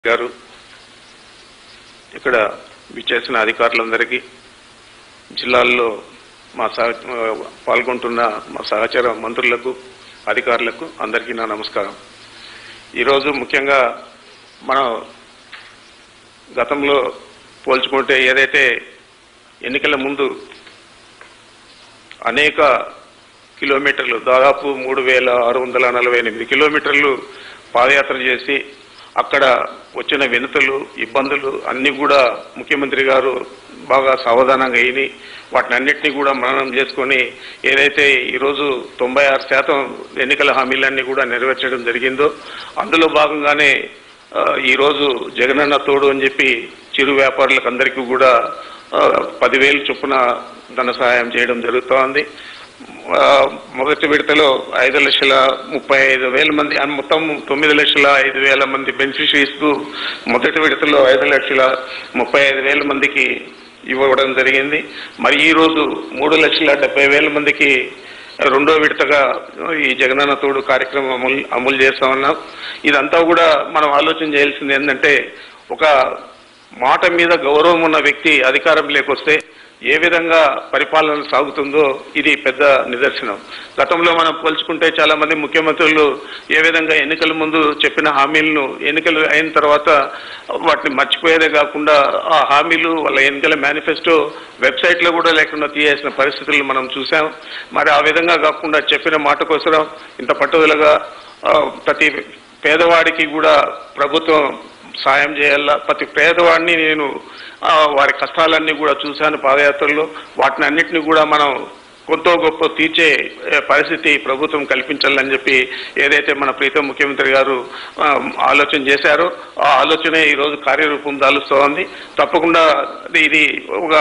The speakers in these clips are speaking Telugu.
గారు ఇక్కడ విచ్చేసిన అధికారులందరికీ జిల్లాల్లో మా సహ పాల్గొంటున్న మా సహచర మంత్రులకు అధికారులకు అందరికీ నా నమస్కారం ఈరోజు ముఖ్యంగా మనం గతంలో పోల్చుకుంటే ఏదైతే ఎన్నికల ముందు అనేక కిలోమీటర్లు దాదాపు మూడు వేల ఆరు వందల నలభై ఎనిమిది కిలోమీటర్లు పాదయాత్ర చేసి అక్కడ వచ్చిన వినతులు ఇబ్బందులు అన్ని కూడా ముఖ్యమంత్రి గారు బాగా సావధానంగా అయిని వాటిని అన్నింటినీ కూడా మననం చేసుకొని ఏదైతే ఈరోజు తొంభై ఆరు శాతం ఎన్నికల హామీలన్నీ కూడా నెరవేర్చడం జరిగిందో అందులో భాగంగానే ఆ, ఈరోజు జగనన్న తోడు అని చెప్పి చిరు వ్యాపారులకు అందరికీ కూడా ఆ, పదివేలు చొప్పున ధన సహాయం చేయడం జరుగుతోంది ఆ, మొదటి విడతలో ఐదు లక్షల ముప్పై ఐదు వేల మంది ఆ, మొత్తం తొమ్మిది లక్షల ఐదు వేల మంది బెనిఫిషరీస్ కు మొదటి విడతలో ఐదు లక్షల ముప్పై ఐదు వేల మందికి ఇవ్వడం జరిగింది మరి ఈ రోజు మూడు లక్షల డెబ్బై వేల మందికి రెండో విడతగా ఈ జగనన్న తోడు కార్యక్రమం అమలు అమలు చేస్తా ఉన్నాం ఇదంతా కూడా మనం ఆలోచన చేయాల్సింది ఏంటంటే ఒక మాట మీద గౌరవం ఉన్న వ్యక్తి అధికారం లేకొస్తే ఏ విధంగా పరిపాలన సాగుతుందో ఇది పెద్ద నిదర్శనం గతంలో మనం పోల్చుకుంటే చాలా మంది ముఖ్యమంత్రులు ఏ విధంగా ఎన్నికల ముందు చెప్పిన హామీలను ఎన్నికలు అయిన తర్వాత వాటిని మర్చిపోయేదే కాకుండా ఆ హామీలు వాళ్ళ ఎన్నికల మేనిఫెస్టో వెబ్సైట్ లో కూడా లేకుండా తీయాల్సిన పరిస్థితులు మనం చూసాం మరి ఆ విధంగా కాకుండా చెప్పిన మాట కోసం ఇంత పట్టుదలగా ఆ, ప్రతి పేదవాడికి కూడా ప్రభుత్వం సాయం చేయాలా ప్రతి పేదవాడిని నేను ఆ, వారి కష్టాలన్నీ కూడా చూశాను పాదయాత్రలో వాటిని అన్నిటిని కూడా మనం కొంత గొప్ప తీర్చే ఏ, పరిస్థితి ప్రభుత్వం కల్పించాలని చెప్పి ఏదైతే మన ప్రీతం ముఖ్యమంత్రి గారు ఆ, ఆలోచన చేశారో ఆ ఆలోచనే ఈరోజు కార్యరూపం దాలుస్తోంది తప్పకుండా ఇది ఒక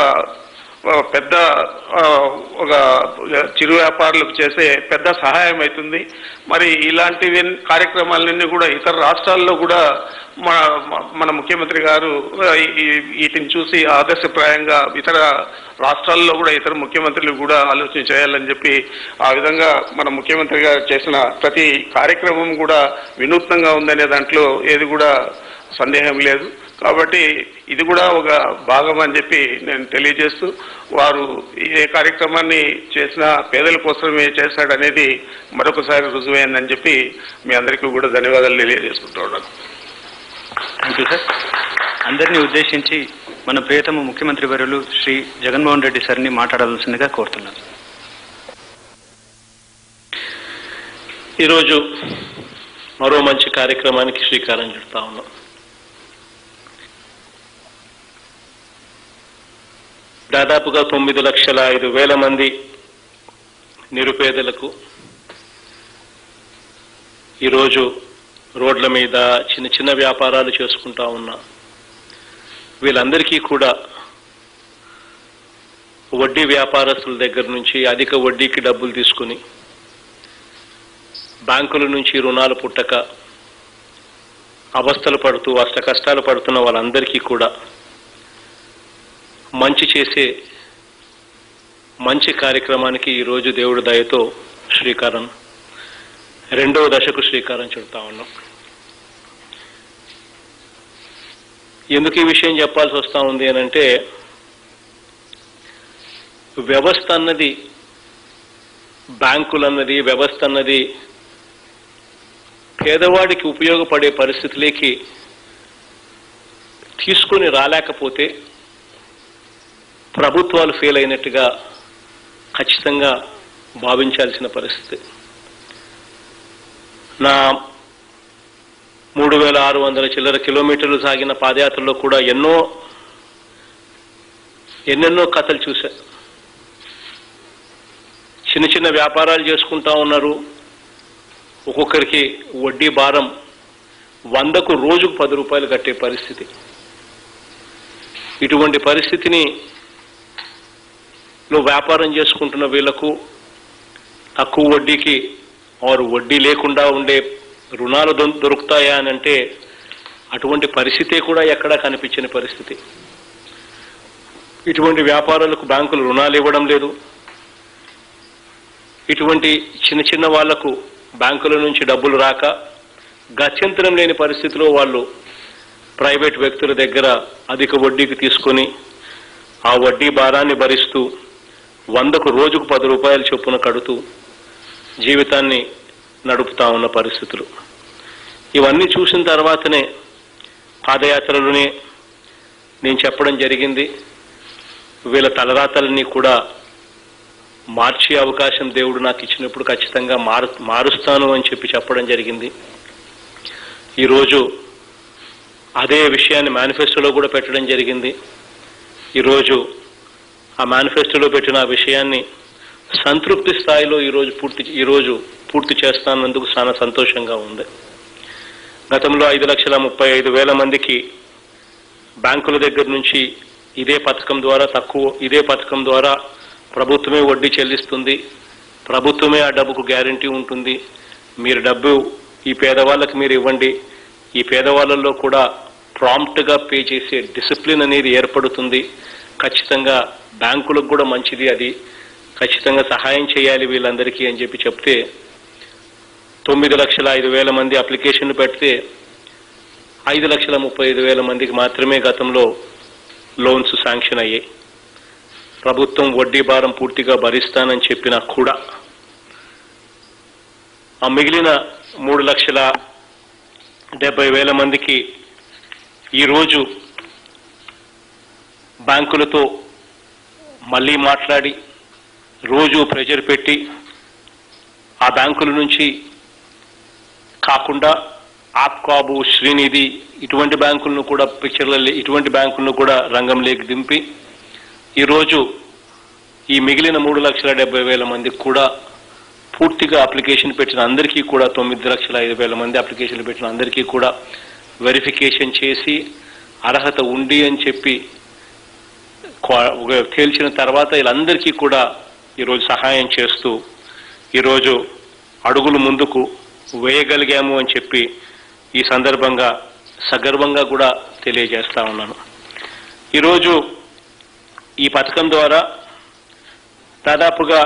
ఒక పెద్ద ఆ, ఒక చిరు వ్యాపారులకు చేసే పెద్ద సహాయం అవుతుంది మరి ఇలాంటివి కార్యక్రమాలన్నీ కూడా ఇతర రాష్ట్రాల్లో కూడా మన మన ముఖ్యమంత్రి గారు ఆ, ఈ- వీటిని చూసి ఆదర్శప్రాయంగా ఇతర రాష్ట్రాల్లో కూడా ఇతర ముఖ్యమంత్రులు కూడా ఆలోచన చేయాలని చెప్పి ఆ విధంగా మన ముఖ్యమంత్రి గారు చేసిన ప్రతి కార్యక్రమం కూడా వినూత్నంగా ఉందనే దాంట్లో ఏది కూడా సందేహం లేదు కాబట్టి ఇది కూడా ఒక భాగం అని చెప్పి నేను తెలియజేస్తూ వారు ఏ కార్యక్రమాన్ని చేసినా పేదల కోసమే చేశాడనేది మరొకసారి రుజువైందని చెప్పి మీ అందరికీ కూడా ధన్యవాదాలు తెలియజేసుకుంటూ ఉన్నాను థ్యాంక్ యూ సార్ అందరినీ ఉద్దేశించి మన ప్రియతమ ముఖ్యమంత్రి వర్యులు శ్రీ జగన్మోహన్ రెడ్డి సార్ని మాట్లాడాల్సిందిగా కోరుతున్నాను ఈరోజు మరో మంచి కార్యక్రమానికి శ్రీకారం చుడతా ఉన్నాం దాదాపుగా తొమ్మిది లక్షల ఐదు వేల మంది నిరుపేదలకు ఈరోజు రోడ్ల మీద చిన్న చిన్న వ్యాపారాలు చేసుకుంటా ఉన్నా వీళ్ళందరికీ కూడా వడ్డీ వ్యాపారస్తుల దగ్గర నుంచి అధిక వడ్డీకి డబ్బులు తీసుకుని బ్యాంకుల నుంచి రుణాలు పుట్టక అవస్థలు పడుతూ అష్ట కష్టాలు పడుతున్న వాళ్ళందరికీ కూడా మంచి చేసే మంచి కార్యక్రమానికి ఈరోజు దేవుడి దయతో శ్రీకారం రెండవ దశకు శ్రీకారం చుడతా ఉన్నాం ఎందుకు ఈ విషయం చెప్పాల్సి వస్తా ఉంది అని అంటే వ్యవస్థ అన్నది బ్యాంకులన్నది వ్యవస్థ అన్నది పేదవాడికి ఉపయోగపడే పరిస్థితిలోకి తీసుకొని రాలేకపోతే ప్రభుత్వాలు ఫెయిల్ అయినట్టుగా ఖచ్చితంగా భావించాల్సిన పరిస్థితి నా మూడు వేల ఆరు వందల చిల్లర కిలోమీటర్లు సాగిన పాదయాత్రలో కూడా ఎన్నో ఎన్నెన్నో కథలు చూశా చిన్న చిన్న వ్యాపారాలు చేసుకుంటా ఉన్నారు ఒక్కొక్కరికి వడ్డీ భారం వందకు రోజుకు పది రూపాయలు కట్టే పరిస్థితి ఇటువంటి పరిస్థితిని నువ్వు వ్యాపారం చేసుకుంటున్న వీళ్లకు తక్కువ వడ్డీకి వారు వడ్డీ లేకుండా ఉండే రుణాలు దొ- దొరుకుతాయా అని అంటే అటువంటి పరిస్థితే కూడా ఎక్కడా కనిపించని పరిస్థితి ఇటువంటి వ్యాపారాలకు బ్యాంకులు రుణాలు ఇవ్వడం లేదు ఇటువంటి చిన్న చిన్న వాళ్లకు బ్యాంకుల నుంచి డబ్బులు రాక గత్యంతరం లేని పరిస్థితిలో వాళ్ళు ప్రైవేట్ వ్యక్తుల దగ్గర అధిక వడ్డీకి తీసుకొని ఆ వడ్డీ భారాన్ని భరిస్తూ వందకు రోజుకు పది రూపాయల చొప్పున కడుతూ జీవితాన్ని నడుపుతా ఉన్న పరిస్థితులు ఇవన్నీ చూసిన తర్వాతనే పాదయాత్రలోనే నేను చెప్పడం జరిగింది వీళ్ళ తలరాతల్ని కూడా మార్చే అవకాశం దేవుడు నాకు ఇచ్చినప్పుడు ఖచ్చితంగా మారు మారుస్తాను అని చెప్పి చెప్పడం జరిగింది ఈరోజు అదే విషయాన్ని మేనిఫెస్టోలో కూడా పెట్టడం జరిగింది ఈరోజు ఆ మేనిఫెస్టోలో పెట్టిన ఆ విషయాన్ని సంతృప్తి స్థాయిలో ఈరోజు పూర్తి ఈరోజు పూర్తి చేస్తానందుకు చాలా సంతోషంగా ఉంది గతంలో ఐదు లక్షల ముప్పై ఐదు వేల మందికి బ్యాంకుల దగ్గర నుంచి ఇదే పథకం ద్వారా తక్కువ ఇదే పథకం ద్వారా ప్రభుత్వమే వడ్డీ చెల్లిస్తుంది ప్రభుత్వమే ఆ డబ్బుకు గ్యారంటీ ఉంటుంది మీరు డబ్బు ఈ పేదవాళ్ళకి మీరు ఇవ్వండి ఈ పేదవాళ్ళల్లో కూడా ప్రాంప్ట్గా పే చేసే డిసిప్లిన్ అనేది ఏర్పడుతుంది ఖచ్చితంగా బ్యాంకులకు కూడా మంచిది అది ఖచ్చితంగా సహాయం చేయాలి వీళ్ళందరికీ అని చెప్పి చెప్తే తొమ్మిది లక్షల ఐదు వేల మంది అప్లికేషన్లు పెడితే ఐదు లక్షల ముప్పై ఐదు వేల మందికి మాత్రమే గతంలో లోన్స్ శాంక్షన్ అయ్యాయి ప్రభుత్వం వడ్డీ భారం పూర్తిగా భరిస్తానని చెప్పినా కూడా ఆ మిగిలిన మూడు లక్షల డెబ్బై వేల మందికి ఈరోజు బ్యాంకులతో మళ్ళీ మాట్లాడి రోజు ప్రెజర్ పెట్టి ఆ బ్యాంకుల నుంచి కాకుండా ఆప్కాబు శ్రీనిధి ఇటువంటి బ్యాంకులను కూడా పిక్చర్లలో ఇటువంటి బ్యాంకులను కూడా రంగంలోకి దింపి ఈరోజు ఈ మిగిలిన మూడు లక్షల డెబ్బై వేల మందికి కూడా పూర్తిగా అప్లికేషన్ పెట్టిన అందరికీ కూడా తొమ్మిది లక్షల ఐదు వేల మంది అప్లికేషన్లు పెట్టిన అందరికీ కూడా వెరిఫికేషన్ చేసి అర్హత ఉంది అని చెప్పి క్వా- ఒక తేల్చిన తర్వాత వీళ్ళందరికీ కూడా ఈరోజు సహాయం చేస్తూ ఈరోజు అడుగులు ముందుకు వేయగలిగాము అని చెప్పి ఈ సందర్భంగా సగర్వంగా కూడా తెలియజేస్తా ఉన్నాను ఈరోజు ఈ పథకం ద్వారా దాదాపుగా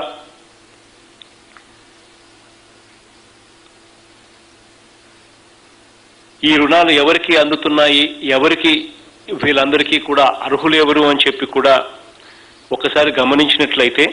ఈ రుణాలు ఎవరికి అందుతున్నాయి ఎవరికి వీళ్ళందరికీ కూడా అర్హులు ఎవరు అని చెప్పి కూడా ఒకసారి గమనించినట్లయితే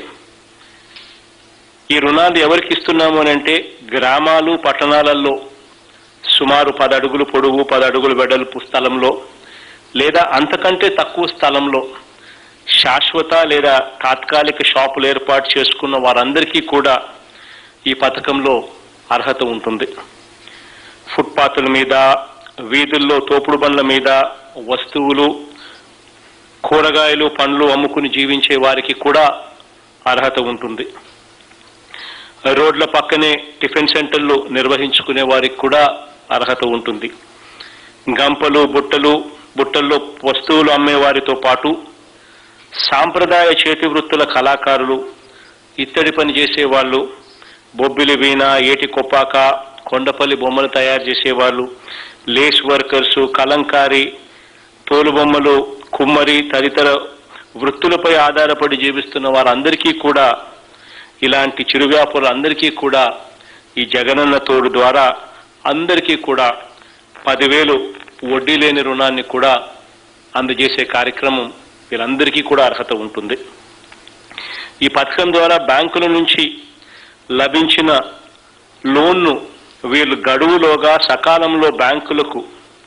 ఈ రుణాలు ఎవరికి ఇస్తున్నాము అని అంటే గ్రామాలు పట్టణాలలో సుమారు పది అడుగులు పొడవు పది అడుగులు వెడల్పు స్థలంలో లేదా అంతకంటే తక్కువ స్థలంలో శాశ్వత లేదా తాత్కాలిక షాపులు ఏర్పాటు చేసుకున్న వారందరికీ కూడా ఈ పథకంలో అర్హత ఉంటుంది ఫుట్పాత్ల మీద వీధుల్లో తోపుడు బండ్ల మీద వస్తువులు కూరగాయలు పండ్లు అమ్ముకుని జీవించే వారికి కూడా అర్హత ఉంటుంది రోడ్ల పక్కనే టిఫిన్ సెంటర్లు నిర్వహించుకునే వారికి కూడా అర్హత ఉంటుంది గంపలు బుట్టలు బుట్టల్లో వస్తువులు అమ్మే వారితో పాటు సాంప్రదాయ చేతి వృత్తుల కళాకారులు ఇత్తడి పని చేసేవాళ్ళు బొబ్బిలి వీణ ఏటి కొప్పాక కొండపల్లి బొమ్మలు తయారు చేసేవాళ్ళు లేస్ వర్కర్స్ కలంకారి తోలుబొమ్మలు కుమ్మరి తదితర వృత్తులపై ఆధారపడి జీవిస్తున్న వారందరికీ కూడా ఇలాంటి చిరు వ్యాపారులందరికీ కూడా ఈ జగనన్న తోడు ద్వారా అందరికీ కూడా పదివేలు వడ్డీ లేని రుణాన్ని కూడా అందజేసే కార్యక్రమం వీళ్ళందరికీ కూడా అర్హత ఉంటుంది ఈ పథకం ద్వారా బ్యాంకుల నుంచి లభించిన లోన్ను వీళ్ళు గడువులోగా సకాలంలో బ్యాంకులకు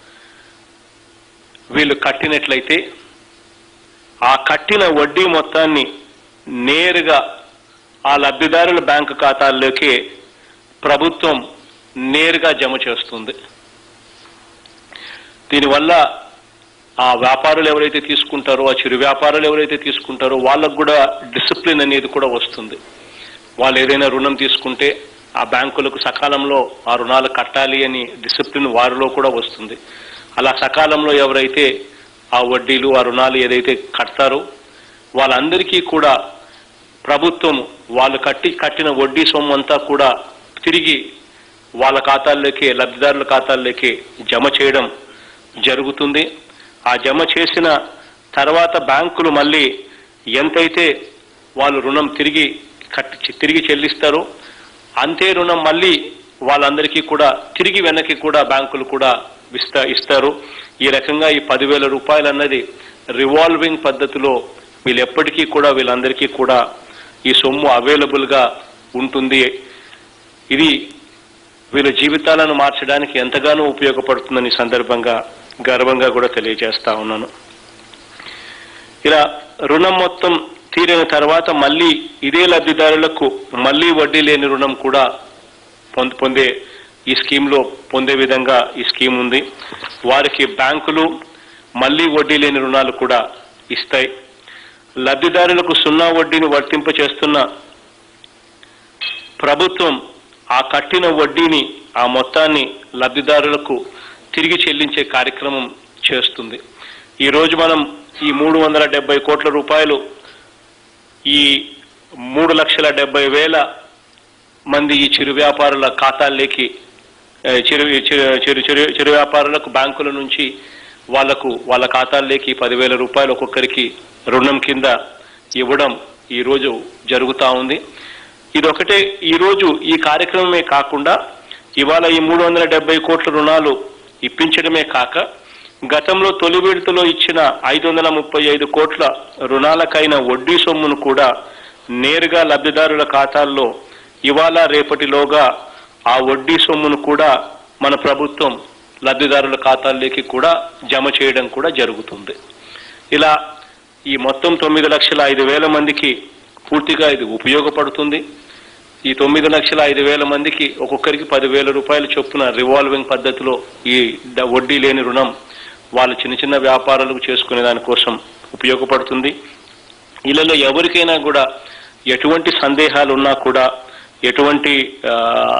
వీళ్ళు కట్టినట్లయితే ఆ కట్టిన వడ్డీ మొత్తాన్ని నేరుగా ఆ లబ్ధిదారుల బ్యాంకు ఖాతాల్లోకి ప్రభుత్వం నేరుగా జమ చేస్తుంది దీనివల్ల ఆ వ్యాపారులు ఎవరైతే తీసుకుంటారో ఆ చిరు వ్యాపారులు ఎవరైతే తీసుకుంటారో వాళ్ళకు కూడా డిసిప్లిన్ అనేది కూడా వస్తుంది వాళ్ళు ఏదైనా రుణం తీసుకుంటే ఆ బ్యాంకులకు సకాలంలో ఆ రుణాలు కట్టాలి అని డిసిప్లిన్ వారిలో కూడా వస్తుంది అలా సకాలంలో ఎవరైతే ఆ వడ్డీలు ఆ రుణాలు ఏదైతే కడతారో వాళ్ళందరికీ కూడా ప్రభుత్వం వాళ్ళు కట్టి కట్టిన వడ్డీ సొమ్ము అంతా కూడా తిరిగి వాళ్ళ ఖాతాల్లోకి లబ్ధిదారుల ఖాతాల్లోకి జమ చేయడం జరుగుతుంది ఆ జమ చేసిన తర్వాత బ్యాంకులు మళ్ళీ ఎంతైతే వాళ్ళు రుణం తిరిగి కట్టి తిరిగి చెల్లిస్తారో అంతే రుణం మళ్ళీ వాళ్ళందరికీ కూడా తిరిగి వెనక్కి కూడా బ్యాంకులు కూడా ఇస్తా ఇస్తారు ఈ రకంగా ఈ పదివేల రూపాయలు అన్నది రివాల్వింగ్ పద్ధతిలో వీళ్ళు ఎప్పటికీ కూడా వీళ్ళందరికీ కూడా ఈ సొమ్ము అవైలబుల్ గా ఉంటుంది ఇది వీళ్ళ జీవితాలను మార్చడానికి ఎంతగానో ఉపయోగపడుతుందని ఈ సందర్భంగా గర్వంగా కూడా తెలియజేస్తా ఉన్నాను ఇలా రుణం మొత్తం తీరిన తర్వాత మళ్ళీ ఇదే లబ్ధిదారులకు మళ్ళీ వడ్డీ లేని రుణం కూడా పొంద- పొందే ఈ స్కీమ్లో పొందే విధంగా ఈ స్కీమ్ ఉంది వారికి బ్యాంకులు మళ్ళీ వడ్డీ లేని రుణాలు కూడా ఇస్తాయి లబ్ధిదారులకు సున్నా వడ్డీని వర్తింప చేస్తున్న ప్రభుత్వం ఆ కట్టిన వడ్డీని ఆ మొత్తాన్ని లబ్ధిదారులకు తిరిగి చెల్లించే కార్యక్రమం చేస్తుంది ఈ రోజు మనం ఈ మూడు వందల డెబ్బై కోట్ల రూపాయలు ఈ మూడు లక్షల డెబ్బై వేల మంది ఈ చిరు వ్యాపారుల ఖాతాల్లోకి ఏ, చిరు చిరు చిరు చిరు చిరు వ్యాపారులకు బ్యాంకుల నుంచి వాళ్లకు వాళ్ళ ఖాతాల్లోకి పదివేల రూపాయలు ఒక్కొక్కరికి రుణం కింద ఇవ్వడం ఈ రోజు జరుగుతా ఉంది ఇదొకటే ఈ రోజు ఈ కార్యక్రమమే కాకుండా ఇవాళ ఈ మూడు వందల డెబ్బై కోట్ల రుణాలు ఇప్పించడమే కాక గతంలో తొలి విడతలో ఇచ్చిన ఐదు వందల ముప్పై ఐదు కోట్ల రుణాలకైన వడ్డీ సొమ్మును కూడా నేరుగా లబ్ధిదారుల ఖాతాల్లో ఇవాళ రేపటిలోగా ఆ వడ్డీ సొమ్మును కూడా మన ప్రభుత్వం లబ్ధిదారుల ఖాతాల్లోకి కూడా జమ చేయడం కూడా జరుగుతుంది ఇలా ఈ మొత్తం తొమ్మిది లక్షల ఐదు వేల మందికి పూర్తిగా ఇది ఉపయోగపడుతుంది ఈ తొమ్మిది లక్షల ఐదు వేల మందికి ఒక్కొక్కరికి పదివేల రూపాయల చొప్పున రివాల్వింగ్ పద్ధతిలో ఈ ద- వడ్డీ లేని రుణం వాళ్ళు చిన్న చిన్న వ్యాపారాలకు చేసుకునే దానికోసం ఉపయోగపడుతుంది ఇళ్లలో ఎవరికైనా కూడా ఎటువంటి సందేహాలు ఉన్నా కూడా ఎటువంటి ఆ,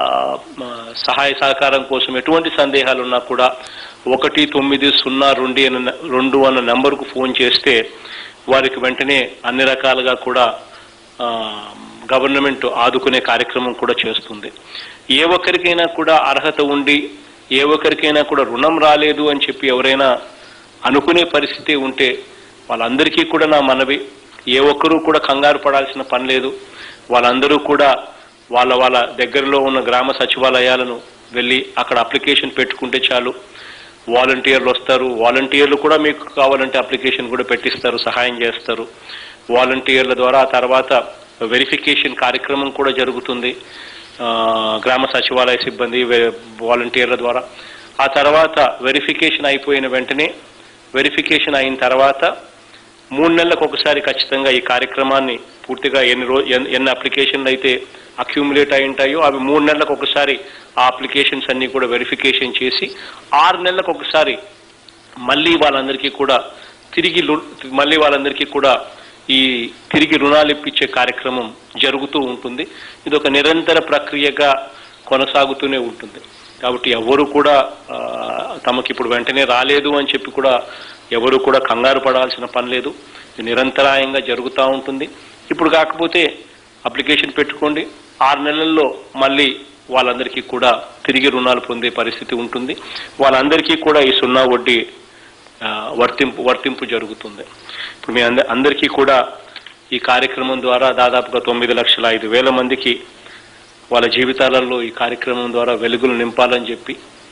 మ, సహాయ సహకారం కోసం ఎటువంటి సందేహాలు ఉన్నా కూడా ఒకటి తొమ్మిది సున్నా రెండు అన్న రెండు అన్న నెంబర్కు ఫోన్ చేస్తే వారికి వెంటనే అన్ని రకాలుగా కూడా ఆ, గవర్నమెంట్ ఆదుకునే కార్యక్రమం కూడా చేస్తుంది ఏ ఒక్కరికైనా కూడా అర్హత ఉండి ఏ ఒక్కరికైనా కూడా రుణం రాలేదు అని చెప్పి ఎవరైనా అనుకునే పరిస్థితి ఉంటే వాళ్ళందరికీ కూడా నా మనవి ఏ ఒక్కరూ కూడా కంగారు పడాల్సిన పని లేదు వాళ్ళందరూ కూడా వాళ్ళ వాళ్ళ దగ్గరలో ఉన్న గ్రామ సచివాలయాలను వెళ్ళి అక్కడ అప్లికేషన్ పెట్టుకుంటే చాలు వాలంటీర్లు వస్తారు వాలంటీర్లు కూడా మీకు కావాలంటే అప్లికేషన్ కూడా పెట్టిస్తారు సహాయం చేస్తారు వాలంటీర్ల ద్వారా ఆ తర్వాత వెరిఫికేషన్ కార్యక్రమం కూడా జరుగుతుంది ఆ, గ్రామ సచివాలయ సిబ్బంది వే- వాలంటీర్ల ద్వారా ఆ తర్వాత వెరిఫికేషన్ అయిపోయిన వెంటనే వెరిఫికేషన్ అయిన తర్వాత మూడు నెలలకు ఒకసారి ఖచ్చితంగా ఈ కార్యక్రమాన్ని పూర్తిగా ఎన్ని రో ఎన్- ఎన్ని అప్లికేషన్లు అయితే అక్యూములేట్ అయి ఉంటాయో అవి మూడు నెలలకు ఒకసారి ఆ అప్లికేషన్స్ అన్ని కూడా వెరిఫికేషన్ చేసి ఆరు నెలలకు ఒకసారి మళ్ళీ వాళ్ళందరికీ కూడా తిరిగి లు- మళ్ళీ వాళ్ళందరికీ కూడా ఈ తిరిగి రుణాలు ఇప్పించే కార్యక్రమం జరుగుతూ ఉంటుంది ఇది ఒక నిరంతర ప్రక్రియగా కొనసాగుతూనే ఉంటుంది కాబట్టి ఎవరు కూడా ఆ, తమకి ఇప్పుడు వెంటనే రాలేదు అని చెప్పి కూడా ఎవరు కూడా కంగారు పడాల్సిన పని లేదు ఇది నిరంతరాయంగా జరుగుతూ ఉంటుంది ఇప్పుడు కాకపోతే అప్లికేషన్ పెట్టుకోండి ఆరు నెలల్లో మళ్ళీ వాళ్ళందరికీ కూడా తిరిగి రుణాలు పొందే పరిస్థితి ఉంటుంది వాళ్ళందరికీ కూడా ఈ సున్నా వడ్డీ ఆ, వర్తింపు వర్తింపు జరుగుతుంది ఇప్పుడు మీ అంద అందరికీ కూడా ఈ కార్యక్రమం ద్వారా దాదాపుగా తొమ్మిది లక్షల ఐదు వేల మందికి వాళ్ళ జీవితాలలో ఈ కార్యక్రమం ద్వారా వెలుగులు నింపాలని చెప్పి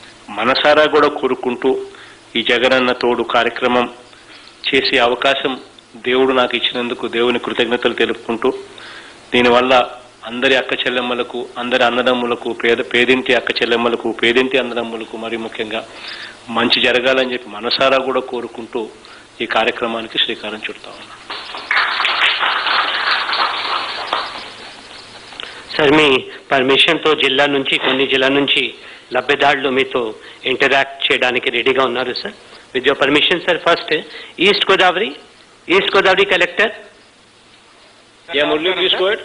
మనసారా కూడా కోరుకుంటూ ఈ జగనన్న తోడు కార్యక్రమం చేసే అవకాశం దేవుడు నాకు ఇచ్చినందుకు దేవుని కృతజ్ఞతలు తెలుపుకుంటూ దీనివల్ల అందరి అక్క చెల్లెమ్మలకు అందరి అన్నదమ్ములకు పేద పేదింటి అక్క చెల్లెమ్మలకు పేదింటి అన్నదమ్ములకు మరి ముఖ్యంగా మంచి జరగాలని చెప్పి మనసారా కూడా కోరుకుంటూ ఈ కార్యక్రమానికి శ్రీకారం చుడతా ఉన్నాను సార్ మీ పర్మిషన్తో జిల్లా నుంచి కొన్ని జిల్లా నుంచి లబ్ధిదారులు మీతో ఇంటరాక్ట్ చేయడానికి రెడీగా ఉన్నారు sir with your permission sir first east Godavari east Godavari collector yeah Murali please go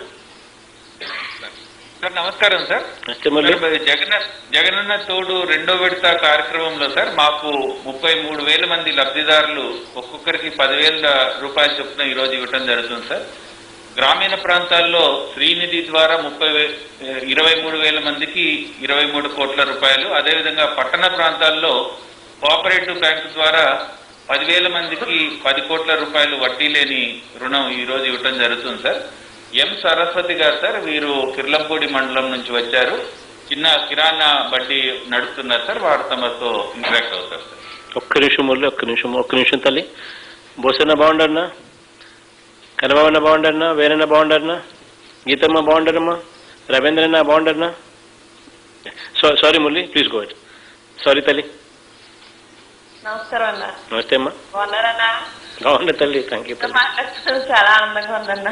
sir నమస్కారం సార్ నమస్తే మురళి సార్, మరి జగన్ జగనన్న తోడు రెండో విడత కార్యక్రమంలో సార్ మాకు ముప్పై మూడు వేల మంది లబ్ధిదారులు ఒక్కొక్కరికి పదివేల రూపాయల చొప్పున ఈ రోజు ఇవ్వటం జరుగుతుంది సార్ గ్రామీణ ప్రాంతాల్లో శ్రీనిధి ద్వారా ముప్పై వే- ఇరవై మూడు వేల మందికి ఇరవై మూడు కోట్ల రూపాయలు అదేవిధంగా పట్టణ ప్రాంతాల్లో కోఆపరేటివ్ బ్యాంకు ద్వారా పదివేల మందికి పది కోట్ల రూపాయలు వడ్డీ లేని రుణం ఈ రోజు ఇవ్వటం జరుగుతుంది సార్ ఎం సరస్వతి గారు సార్ వీరు కిర్లంపూడి మండలం నుంచి వచ్చారు చిన్న కిరాణా బడ్డీ నడుపుతున్నారు సార్ వారు తమతో ఇంటరాక్ట్ అవుతారు సార్ ఒక్క నిమిషం మురళి ఒక్క నిమిషం ఒక్క నిమిషం తల్లి బోసన్న బాగుండన్నా కనబాబన్న బాగుండన్నా వేరన్న బాగుండన్నా గీతమ్మ బాగుండరమ్మా రవీంద్రన్న బాగుండన్నా sorry Murali please go sorry తల్లి నమస్కారం అన్న నమస్తే అమ్మా బాగున్నారన్నా బాగుండే తల్లి థ్యాంక్ యూ తల్లి మాట్లాడుతున్నారు చాలా ఆనందంగా ఉందన్న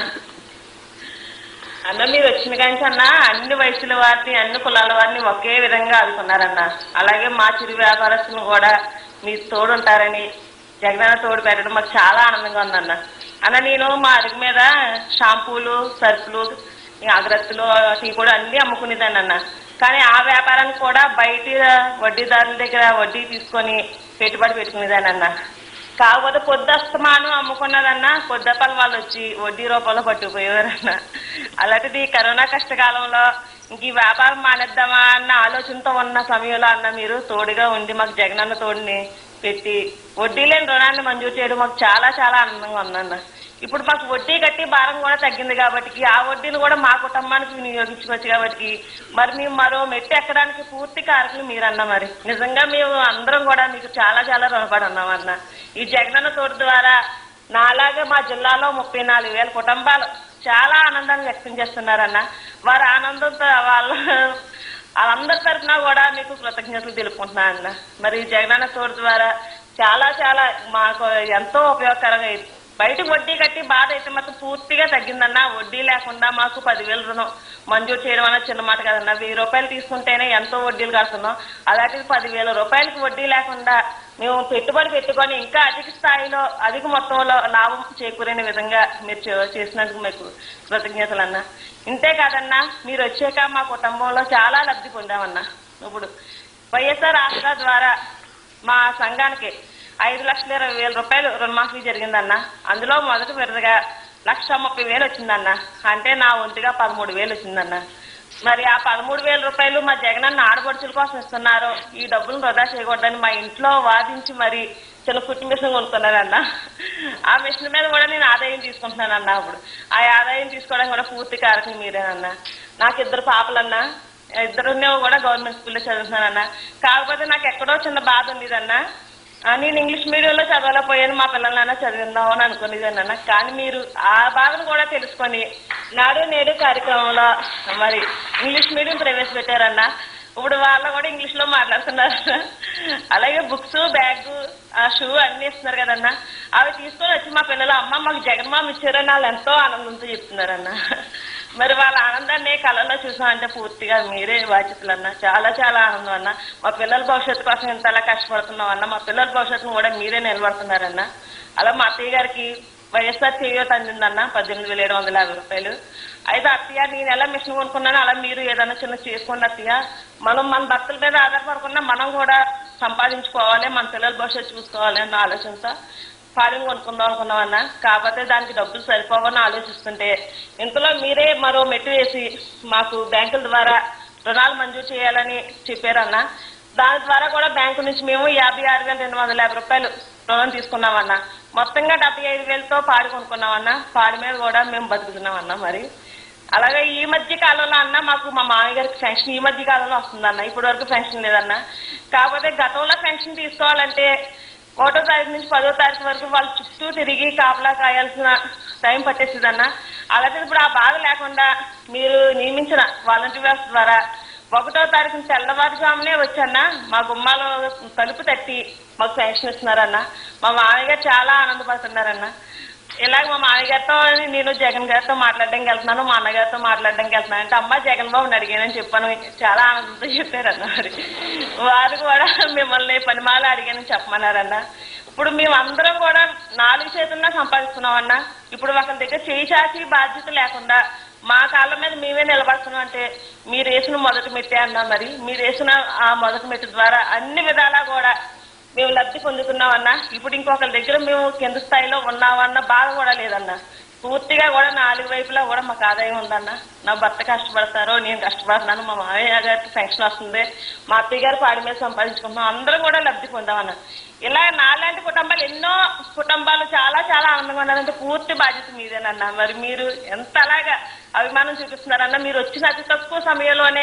అన్న మీరు వచ్చిన కానీ అన్న అన్ని వయసుల వారిని అన్ని కులాల వారిని ఒకే విధంగా ఆదుకున్నారన్న అలాగే మా చిరు వ్యాపారస్తులను కూడా మీరు తోడుంటారని జగనన్న తోడు పెట్టడం మాకు చాలా ఆనందంగా ఉందన్న అన్న నేను మా అరుగు మీద షాంపూలు సరుకులు ఈ అగరత్తులు టీ కూడా అన్ని అమ్ముకునేదాన్ని అన్న కానీ ఆ వ్యాపారానికి కూడా బయట వడ్డీదారుల దగ్గర వడ్డీ తీసుకొని పెట్టుబడి పెట్టుకునేదాన్ని అన్న కాకపోతే పొద్దుస్తమానం అమ్ముకున్నదన్నా పొద్దపల్లి వాళ్ళు వచ్చి వడ్డీ రూపంలో పట్టుకుపోయేవారన్న అలాంటిది ఈ కరోనా కష్టకాలంలో ఇంక ఈ వ్యాపారం మానేద్దామా అన్న ఆలోచనతో ఉన్న సమయంలో అన్న మీరు తోడుగా ఉండి మాకు జగనన్న తోడుని పెట్టి వడ్డీ లేని రుణాన్ని మంజూరు చేయడం మాకు చాలా చాలా ఆనందంగా ఉందన్న ఇప్పుడు మాకు వడ్డీ కట్టి భారం కూడా తగ్గింది కాబట్టి ఆ వడ్డీని కూడా మా కుటుంబానికి వినియోగించుకోవచ్చు కాబట్టి మరి మేము మరో మెట్టు ఎక్కడానికి పూర్తి కారకులు మీరన్న మరి నిజంగా మేము అందరం కూడా మీకు చాలా చాలా రుణపడి ఉన్నాం అన్న ఈ జగనన్న తోడు ద్వారా నాలాగే మా జిల్లాలో ముప్పై నాలుగు వేల కుటుంబాలు చాలా ఆనందాన్ని వ్యక్తం చేస్తున్నారన్న వారి ఆనందంతో వాళ్ళ వాళ్ళందరి తరఫున కూడా మీకు కృతజ్ఞతలు తెలుపుకుంటున్నాను అన్న మరి ఈ జగనన్న తోడు ద్వారా చాలా చాలా మాకు ఎంతో ఉపయోగకరంగా అయింది. బయటకు వడ్డీ కట్టి బాధ అయితే మాత్రం పూర్తిగా తగ్గిందన్న వడ్డీ లేకుండా మాకు పదివేల రుణం మంజూరు చేయడం అనేది చిన్న మాట కదన్న వెయ్యి రూపాయలు తీసుకుంటేనే ఎంతో వడ్డీలు కడుతున్నాం అలాంటిది పదివేల రూపాయలకి వడ్డీ లేకుండా మేము పెట్టుబడి పెట్టుకొని ఇంకా అధిక స్థాయిలో అధిక మొత్తంలో లాభం చేకూరే విధంగా మీరు చే- చేసినందుకు మీకు కృతజ్ఞతలు అన్న ఇంతే కాదన్నా మీరు వచ్చాక మా కుటుంబంలో చాలా లబ్ధి పొందామన్నా ఇప్పుడు వైఎస్ఆర్ ఆసరా ద్వారా మా సంఘానికి ఐదు లక్షల ఇరవై వేల రూపాయలు రుణమాఫీ జరిగిందన్న అందులో మొదటి విడతగా లక్ష ముప్పై వేలు వచ్చిందన్న అంటే నా వంతుగా పదమూడు వేలు వచ్చిందన్న మరి ఆ పదమూడు వేల రూపాయలు మా జగనన్న ఆడపడుచుల కోసం ఇస్తున్నారు ఈ డబ్బులు వృధా చేయకూడదని మా ఇంట్లో వాదించి మరి చిన్న కుట్టి మిషన్ కొనుక్కున్నారన్న ఆ మిషన్ మీద కూడా నేను ఆదాయం తీసుకుంటున్నానన్న అప్పుడు ఆ ఆదాయం తీసుకోవడానికి కూడా పూర్తి కారకం మీరేనన్నా నాకు ఇద్దరు పాపలన్నా ఇద్దరు కూడా గవర్నమెంట్ స్కూల్లో చదువుతున్నానన్న కాకపోతే నాకు ఎక్కడో చిన్న బాధ ఉండేదన్నా ఆ, నేను ఇంగ్లీష్ మీడియంలో చదవలేకపోయాను మా పిల్లలైనా చదివిందాం అని అనుకునేదాన్ని అన్న కానీ మీరు ఆ బాధను కూడా తెలుసుకొని నాడు నేడు కార్యక్రమంలో మరి ఇంగ్లీష్ మీడియం ప్రవేశపెట్టారన్న ఇప్పుడు వాళ్ళు కూడా ఇంగ్లీష్ లో మాట్లాడుతున్నారు అలాగే బుక్స్ బ్యాగ్ ఆ షూ అన్ని ఇస్తున్నారు కదన్నా అవి తీసుకొని వచ్చి మా పిల్లలు అమ్మ మాకు జగన్మామ ఇచ్చారని వాళ్ళు ఎంతో ఆనందంతో చెప్తున్నారన్న మరి వాళ్ళ ఆనందాన్ని కళలో చూసామంటే పూర్తిగా మీరే బాధ్యతలు అన్న చాలా చాలా ఆనందం అన్న మా పిల్లల భవిష్యత్తు కోసం ఇంతలా కష్టపడుతున్నాం అన్న మా పిల్లల భవిష్యత్తును కూడా మీరే నిలబడుతున్నారన్న అలా మా అత్తయ్య గారికి వైఎస్ఆర్ చేయో అందిందన్న పద్దెనిమిది వేల ఏడు వందల యాభై రూపాయలు అయితే అత్తయ్య నేను ఎలా మిషన్ కొనుక్కున్నానో అలా మీరు ఏదైనా చిన్న చేసుకోండి అత్తయ్య మనం మన భర్తల మీద ఆధారపడకుండా మనం కూడా సంపాదించుకోవాలి మన పిల్లల భవిష్యత్తు చూసుకోవాలి అన్న ఆలోచనతో ఫాలింగ్ కొనుక్కుందాం అనుకున్నామన్నా కాకపోతే దానికి డబ్బులు సరిపోవని ఆలోచిస్తుంటే ఇంతలో మీరే మరో మెట్టు వేసి మాకు బ్యాంకుల ద్వారా రుణాలు మంజూరు చేయాలని చెప్పారన్న దాని ద్వారా కూడా బ్యాంకు నుంచి మేము యాభై ఆరు వేల రెండు వందల యాభై రూపాయలు రుణం తీసుకున్నామన్నా మొత్తంగా డెబ్బై ఐదు వేలతో పాడి కొనుక్కున్నామన్నా పాడి మీద కూడా మేము బతుకుతున్నామన్నా మరి అలాగే ఈ మధ్య కాలంలో అన్న మాకు మా మామయ్య గారికి పెన్షన్ ఈ మధ్య కాలంలో వస్తుందన్న ఇప్పటి వరకు పెన్షన్ లేదన్న కాకపోతే గతంలో పెన్షన్ తీసుకోవాలంటే ఒకటో తారీఖు నుంచి పదో తారీఖు వరకు వాళ్ళు చుట్టూ తిరిగి కాపలా కాయాల్సిన టైం పట్టేస్తుందన్న అలాగే ఇప్పుడు ఆ బాధ లేకుండా మీరు నియమించిన వాలంటీర్ వ్యవస్థ ద్వారా ఒకటో తారీఖు తెల్లవారుజామునే వచ్చాన్న మా గుమ్మాలో తలుపు తట్టి మాకు పెన్షన్ ఇస్తున్నారన్న మా మామయ్య గారు చాలా ఆనందపడుతున్నారన్న ఇలాగ మా మామయ్య గారితో నేను జగన్ గారితో మాట్లాడడానికి వెళ్తున్నాను మా అన్నగారితో మాట్లాడడానికి వెళ్తున్నాను అంటే అమ్మ జగన్ బాబుని అడిగానని చెప్పాను చాలా ఆనందంతో చెప్పారన్న మరి వారు కూడా మిమ్మల్ని పనిమాల అడిగానని చెప్పమన్నారన్న ఇప్పుడు మేము అందరం కూడా నాలుగు చేతుల్లో సంపాదిస్తున్నామన్న ఇప్పుడు ఒకరి దగ్గర చేయి చాచి బాధ్యత లేకుండా మా కాళ్ళ మీద మేమే నిలబడుతున్నాం అంటే మీరు వేసిన మొదటి మెట్టే అన్నా మరి మీరు వేసిన ఆ మొదటి మెట్టు ద్వారా అన్ని విధాలా కూడా మేము లబ్ధి పొందుతున్నామన్నా ఇప్పుడు ఇంకొకరి దగ్గర మేము కింద స్థాయిలో ఉన్నామన్న బాధ కూడా లేదన్నా పూర్తిగా కూడా నాలుగు వైపులా కూడా మాకు ఆదాయం ఉందన్న నా భర్త కష్టపడతారు నేను కష్టపడుతున్నాను మా మామయ్య గారికి పెన్షన్ వస్తుంది మా అత్తయ్య గారు పాడి మీద సంపాదించుకుంటున్నాం అందరం కూడా లబ్ధి పొందామన్న ఇలా నాలాంటి కుటుంబాలు ఎన్నో కుటుంబాలు చాలా చాలా ఆనందంగా ఉన్నారంటే పూర్తి బాధ్యత మీదేనన్న మరి మీరు ఎంత అలాగా అభిమానం చూపిస్తున్నారన్న మీరు వచ్చిన అతి తక్కువ సమయంలోనే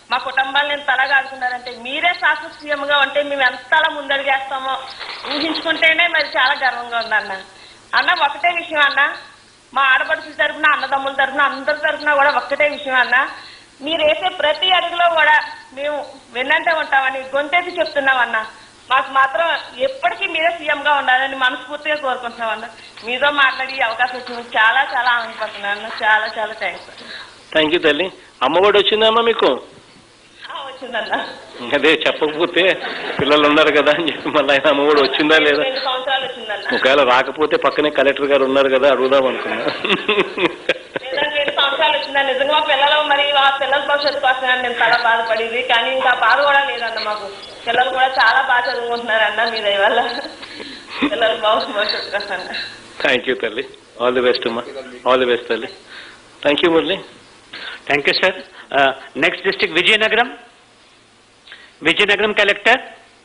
మా కుటుంబాలను ఎంత అలాగా ఆడుకున్నారంటే మీరే శాశ్వత సీఎం గా ఉంటే మేము ఎంతలా ముందడిగేస్తామో ఊహించుకుంటేనే మరి చాలా గర్వంగా ఉందన్న అన్న ఒకటే విషయం అన్న మా ఆడపడుచుల తరఫున అన్నదమ్ముల తరఫున అందరి తరఫున కూడా ఒక్కటే విషయం అన్న మీరు వేసే ప్రతి అడుగులో కూడా మేము విన్నంటే ఉంటామని గొంతేసి చెప్తున్నాం అన్న మాకు మాత్రం ఎప్పటికీ మీరే సీఎం గా ఉండాలని మనస్ఫూర్తిగా కోరుకుంటున్నాం అన్న మీతో మాట్లాడి ఈ అవకాశం వచ్చింది చాలా చాలా ఆనందపడుతున్నాను అన్న చాలా చాలా థ్యాంక్స్ థ్యాంక్ యూ తల్లి అమ్మఒడి వచ్చిందమ్మా మీకు వచ్చిందన్న అదే చెప్పకపోతే పిల్లలు ఉన్నారు కదా అని చెప్పి మళ్ళీ ఆయన అమ్మఒడి వచ్చిందా లేదా రెండు సంవత్సరాలు వచ్చిందన్న ఒకవేళ రాకపోతే పక్కనే కలెక్టర్ గారు ఉన్నారు కదా అడుగుదాం అనుకున్నా లేదంటే రెండు సంవత్సరాలు వచ్చిందా నిజంగా మా పిల్లలు మరి ఆ పిల్లల భవిష్యత్తు కోసం నేను చాలా బాధపడేది కానీ ఇంకా బాధ కూడా లేదన్న మాకు పిల్లలు కూడా చాలా బాగా చదువుకుంటున్నారన్న మీ దయ వల్ల పిల్లలు బాగు భవిష్యత్తు కోసం అన్న థ్యాంక్ యూ తల్లి ఆల్ ది బెస్ట్ అమ్మా ఆల్ ది బెస్ట్ తల్లి thank you Murali thank you sir next district Vizianagaram Vizianagaram collector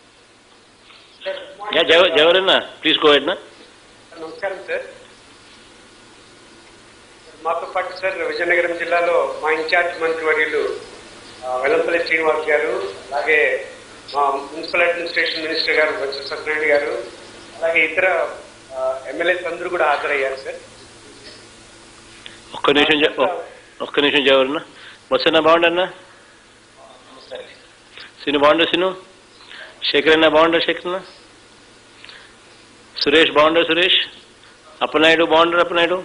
yeah జవ జవరన్నా ప్లీజ్ గో హెడ్ నా నమస్కారం సార్ మాతో పాటు సార్ విజయనగరం జిల్లాలో మా ఇన్ఛార్జ్ మంత్రివర్యులు ఆ, వెల్లంపల్లి శ్రీనివాస్ గారు అలాగే మా మున్సిపల్ అడ్మినిస్ట్రేషన్ మినిస్టర్ గారు బొత్స సత్యనారాయణ గారు అలాగే ఇతర ఎమ్మెల్యేస్ అందరూ కూడా హాజరయ్యారు సార్ ఒక్క నిమిషం జ- ఒ- ఒక్క నిమిషం జవరన్నా వస్తున్నా బాగుండన్నా సిను బాగుండు సిను శేఖర్ అన్న బాగుండా శేఖర్ అన్న సురేష్ బాగుండా సురేష్ అప్పనాయుడు బాగుండరు అప్పనాయుడు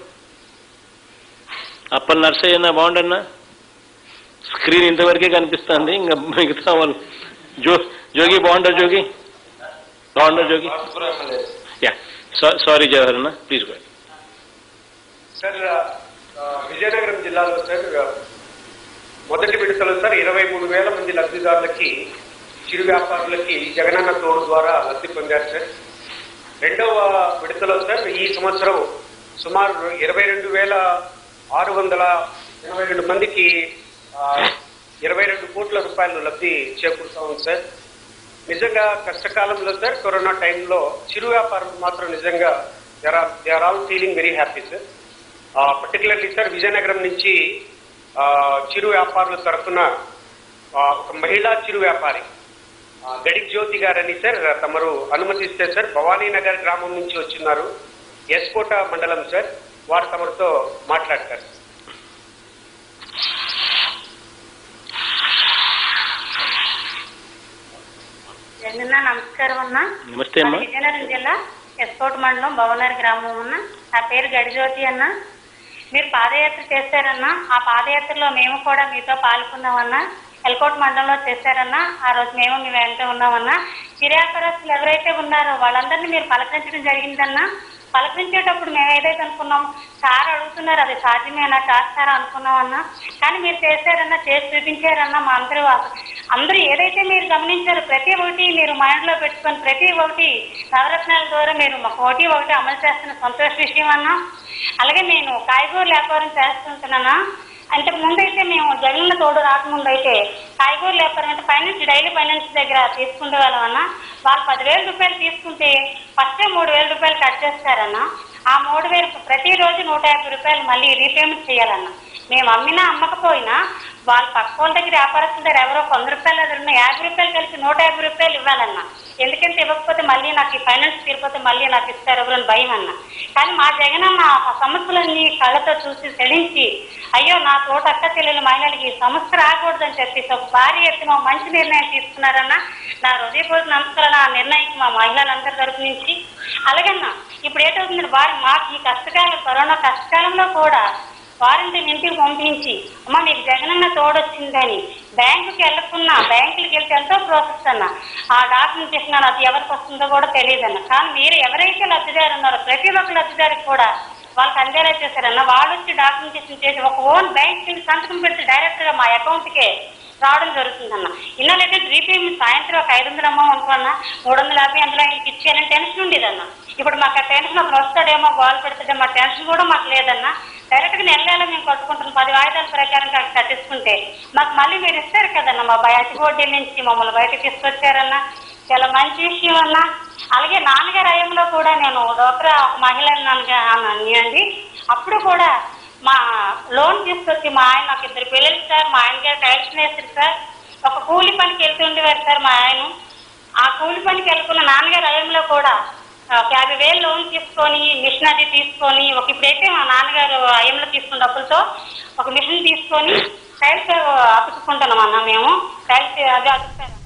అప్పల్ నర్సయ్య అన్న బాగుండన్నా స్క్రీన్ ఇంతవరకే కనిపిస్తుంది ఇంకా మిగతా వాళ్ళు జో జోగి బాగుండరు జోగి బాగుండరు జోగి యా సారీ జవహర్ అన్న ప్లీజ్ గో సార్ ఆ, విజయనగరం జిల్లాలో సార్ మొదటి విడతలో సార్ ఇరవై మూడు వేల మంది లబ్ధిదారులకి చిరు వ్యాపారులకి జగనన్న తోడు ద్వారా లబ్ధి పొందారు సార్ రెండవ విడతలో సార్ ఈ సంవత్సరం సుమారు ఇరవై రెండు వేల ఆరు వందల ఎనభై రెండు మందికి ఆ, ఇరవై రెండు కోట్ల రూపాయలు లబ్ధి చేకూరుతా ఉంది సార్ నిజంగా కష్టకాలంలో సార్ కరోనా టైంలో చిరు వ్యాపారం మాత్రం నిజంగా they are they are all feeling very happy sir particularly sir Vizianagaram నుంచి ఆ, చిరు వ్యాపారుల తరఫున ఆ, ఒక మహిళా చిరు వ్యాపారి ఆ, గడిక్ జ్యోతి గారని సార్ తమరు అనుమతిస్తే సార్ భవానీ నగర్ గ్రామం నుంచి వచ్చిన్నారు ఎస్కోట మండలం సార్ వారు తమరితో మాట్లాడతారు జగన్న నమస్కారం అన్న నమస్తే అమ్మా విజయనగరం జిల్లా ఎస్కోట్ మండలం భవనర్ గ్రామం అన్న నా పేరు గడిజ్యోతి అన్న మీరు పాదయాత్ర చేశారన్న ఆ పాదయాత్రలో మేము కూడా మీతో పాల్గొన్నామన్నా ఎల్కోట్ మండలంలో చేశారన్నా ఆ రోజు మేము మీ వెంట ఉన్నామన్నా చిరాకరస్తులు ఎవరైతే ఉన్నారో వాళ్ళందరినీ మీరు పలకరించడం జరిగిందన్నా పలకరించేటప్పుడు మేము ఏదైతే అనుకున్నాం సార్ అడుగుతున్నారు అది సాధ్యమేనా చేస్తారా అనుకున్నామన్నా కానీ మీరు చేశారన్నా చేసి చూపించారన్నా మా అందరూ అందరూ ఏదైతే మీరు గమనించారో ప్రతి ఒక్కటి మీరు మైండ్ లో పెట్టుకొని ప్రతి ఒక్కటి నవరత్నాల ద్వారా మీరు మాకు ఒకటి ఒకటి అమలు చేస్తున్న సంతోష విషయం అన్నా అలాగే నేను కాయగూరల వ్యాపారం చేస్తుంటున్నానా అంటే ముందైతే మేము జగన్ల తోడు రాకముందు అయితే కాయగూరల వ్యాపారం అంటే ఫైనాన్స్ డైలీ ఫైనాన్స్ దగ్గర తీసుకునే వాళ్ళం అన్న వాళ్ళు పదివేల రూపాయలు తీసుకుంటే ఫస్టే మూడు వేల రూపాయలు కట్ చేస్తారన్న ఆ మూడు వేలు ప్రతిరోజు నూట యాభై రూపాయలు మళ్ళీ రీపేమెంట్ చేయాలన్న మేము అమ్మినా అమ్మకపోయినా వాళ్ళ పక్క వాళ్ళ దగ్గర వ్యాపారస్తుల దగ్గర ఎవరో వంద రూపాయలు దగ్గర ఉన్న యాభై రూపాయలు కలిపి నూట యాభై రూపాయలు ఇవ్వాలన్న ఎందుకంటే ఇవ్వకపోతే మళ్ళీ నాకు ఈ ఫైనాన్స్ తీరిపోతే మళ్ళీ నాకు ఇస్తారు ఎవరు అని భయం అన్న కానీ మా జగన్ అన్న ఆ సమస్యలన్నీ కళ్ళతో చూసి చెడించి అయ్యో నా తోట అక్క చెల్లెలు మహిళలకి ఈ సమస్య రాకూడదని చెప్పేసి ఒక భారీ ఎత్తున ఒక మంచి నిర్ణయం తీసుకున్నారన్న నా హృదయపూర్వక నమస్కారాలు ఆ నిర్ణయానికి మా మహిళలందరి తరపు నుంచి అలాగన్నా ఇప్పుడు ఏటవుతుంది వారి మాకు ఈ కష్టకాలం కరోనా కష్టకాలంలో కూడా వారంటీ ఇంటికి పంపించి అమ్మ మీకు జగనన్న తోడొచ్చిందని బ్యాంకుకి వెళ్ళకున్నా బ్యాంకులకి వెళ్తే ఎంతో ప్రాసెస్ అన్న ఆ డాక్యుమెంటేషన్ అది ఎవరికి వస్తుందో కూడా తెలియదన్న కానీ మీరు ఎవరైతే లబ్ధిదారు ఉన్నారో ప్రతి ఒక్క లబ్ధిదారికి కూడా వాళ్ళకి అందేలా చేశారన్న వాళ్ళు వచ్చి డాక్యుమెంటేషన్ చేసి ఒక ఓన్ బ్యాంక్ సంతకం పెడితే డైరెక్ట్ గా మా అకౌంట్ కే రావడం జరుగుతుందన్న ఇన్నాళ్ళైతే రీపేమెంట్ సాయంత్రం ఒక ఐదు వందలు అమ్మ అనుకున్నా మూడు వందల యాభై అందులో ఆయనకి ఇచ్చేయాలని టెన్షన్ ఉండేదన్న ఇప్పుడు మాకు ఆ టెన్షన్ అతను వస్తాడేమో గోల్ పెడతాడేమో ఆ టెన్షన్ కూడా మాకు లేదన్న డైరెక్ట్ గా నెల నెల మేము కట్టుకుంటున్నాం పది వాయిదాల ప్రకారం కనుక కట్టించుకుంటే మాకు మళ్ళీ మీరు ఇస్తారు కదన్న మా బయట బోర్డు నుంచి మమ్మల్ని బయటకు తీసుకొచ్చారన్న చాలా మంచి విషయం అన్న అలాగే నాన్నగారి అయంలో కూడా నేను డోక్రా ఒక మహిళ అండి అప్పుడు కూడా మా లోన్ తీసుకొచ్చి మా ఆయన నాకు ఇద్దరు పిల్లలు సార్ మా ఆయన గారు టైల్స్ వేస్తారు సార్ ఒక కూలి పనికి వెళ్తుండేవారు సార్ మా ఆయన ఆ కూలి పనికి వెళ్తున్న నాన్నగారి హయాంలో కూడా ఆ, ఒక యాభై వేలు లోన్ తీసుకొని మిషన్ అది తీసుకొని ఒక ఇప్పుడైతే మా నాన్నగారు హయాంలో తీసుకున్న డబ్బులతో ఒక మిషన్ తీసుకొని టైల్స్ అతుక్కుంటున్నాం అన్న మేము టైల్స్ అది అతుకుతారు